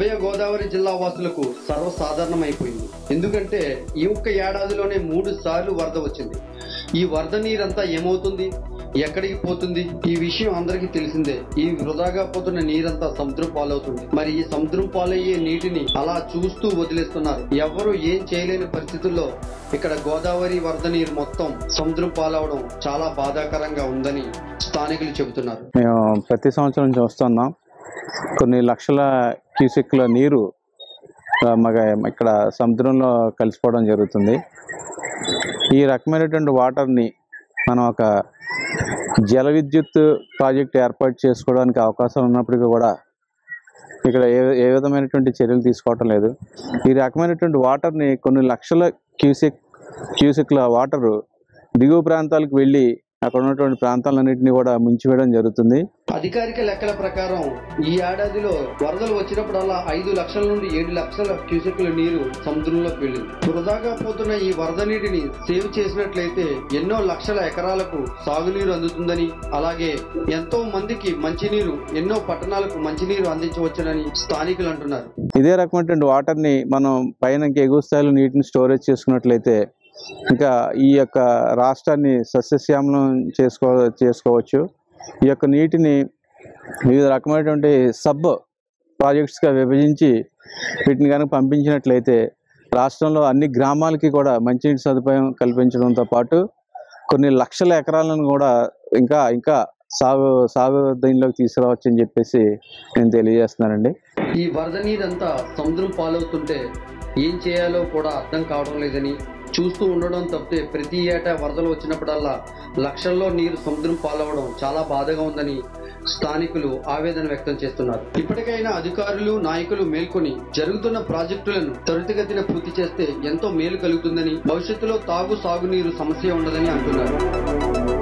ఉభయ గోదావరి జిల్లా వాసులకు సర్వసాధారణమైపోయింది ఎందుకంటే ఈ ఒక్క ఏడాదిలోనే మూడు సార్లు వరద వచ్చింది ఈ వరద నీరంతా ఏమవుతుంది ఎక్కడికి పోతుంది ఈ విషయం అందరికీ తెలిసిందే ఈ వృధాగా పోతున్న నీరంతా సముద్రం పాలవుతుంది మరి ఈ సముద్రం పాలయ్యే నీటిని అలా చూస్తూ వదిలేస్తున్నారు ఎవరు ఏం చేయలేని పరిస్థితుల్లో ఇక్కడ గోదావరి వరద నీరు మొత్తం సముద్రం పాలవడం చాలా బాధాకరంగా ఉందని స్థానికులు చెబుతున్నారు మేము ప్రతి సంవత్సరం చూస్తున్నాం కొన్ని లక్షల క్యూసెక్ల నీరు ఆ, మగ ఇక్కడ సముద్రంలో కలిసిపోవడం జరుగుతుంది ఈ రకమైనటువంటి వాటర్ని మనం ఒక జల విద్యుత్ ప్రాజెక్ట్ ఏర్పాటు చేసుకోవడానికి అవకాశం ఉన్నప్పటికీ కూడా ఇక్కడ ఏ ఏ విధమైనటువంటి చర్యలు తీసుకోవటం లేదు ఈ రకమైనటువంటి వాటర్ని కొన్ని లక్షల క్యూసెక్ క్యూసెక్ల వాటరు దిగువ ప్రాంతాలకు వెళ్ళి అక్కడ ఉన్నటువంటి ప్రాంతాలన్నింటినీ కూడా ముంచివేయడం జరుగుతుంది అధికారిక లెక్కల ప్రకారం ఈ ఏడాదిలో వరదలు వచ్చినప్పుడల్లా ఐదు లక్షల నుండి ఏడు లక్షల క్యూసెక్ల నీరు సముద్రంలోకి వెళ్ళింది వృధాగా పోతున్న ఈ వరద నీటిని సేవ్ చేసినట్లయితే ఎన్నో లక్షల ఎకరాలకు సాగునీరు అందుతుందని అలాగే ఎంతో మందికి మంచినీరు ఎన్నో పట్టణాలకు మంచినీరు అందించవచ్చునని స్థానికులు అంటున్నారు ఇదే రకమైనటువంటి వాటర్ని మనం పైన ఇంకా ఎగువ స్థాయిలో నీటిని స్టోరేజ్ చేసుకున్నట్లయితే ఇంకా ఈ యొక్క రాష్ట్రాన్ని సస్యశ్యామలం చేసుకో చేసుకోవచ్చు ఈ యొక్క నీటిని వివిధ రకమైనటువంటి సబ్ ప్రాజెక్ట్స్గా విభజించి వీటిని కనుక పంపించినట్లయితే రాష్ట్రంలో అన్ని గ్రామాలకి కూడా మంచినీటి సదుపాయం కల్పించడంతో పాటు కొన్ని లక్షల ఎకరాలను కూడా ఇంకా ఇంకా సాగు సాగు దీనిలోకి తీసుకురావచ్చు అని చెప్పేసి నేను తెలియజేస్తున్నానండి ఈ వరద నీరంతా సముద్రం పాలవుతుంటే ఏం చేయాలో కూడా అర్థం కావడం లేదని చూస్తూ ఉండడం తప్పితే ప్రతి ఏటా వరదలు వచ్చినప్పుడల్లా లక్షల్లో నీరు సముద్రం పాలవడం చాలా బాధగా ఉందని స్థానికులు ఆవేదన వ్యక్తం చేస్తున్నారు ఇప్పటికైనా అధికారులు నాయకులు మేల్కొని జరుగుతున్న ప్రాజెక్టులను త్వరితగతిన పూర్తి చేస్తే ఎంతో మేలు కలుగుతుందని భవిష్యత్తులో తాగు సాగునీరు సమస్య ఉండదని అంటున్నారు